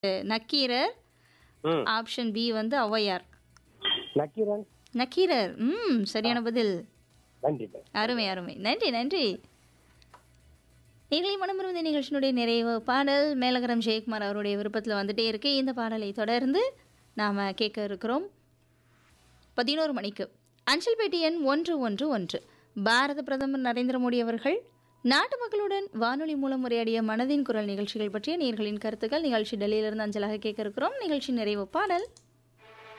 நக்கீரர் ம் option B வந்து ஔவையார் நக்கீரன் நக்கீரர் ம் சரியான பதில் நன்றி மேம் அருமை அருமை நன்றி நன்றி நீங்களே மனமிருந்த நிகழ்ச்சியினுடைய நிறைவு பாடல் மேலகரம் ஜெயக்குமார் அவருடைய விருப்பத்தில் வந்துட்டே இருக்கு இந்த பாடலை தொடர்ந்து நாம் கேட்க இருக்கிறோம் பதினோரு மணிக்கு அஞ்சல்பேட்டி எண் ஒன்று ஒன்று ஒன்று பாரத பிரதமர் நரேந்திர மோடி அவர்கள் நாட்டு மக்களுடன் வானொலி மூலம் உரையாடிய மனதின் குரல் நிகழ்ச்சிகள் பற்றிய நேர்களின் கருத்துக்கள் நிகழ்ச்சி டெல்லியிலிருந்து அஞ்சலாக கேட்க இருக்கிறோம் நிகழ்ச்சி நிறைவு பாடல்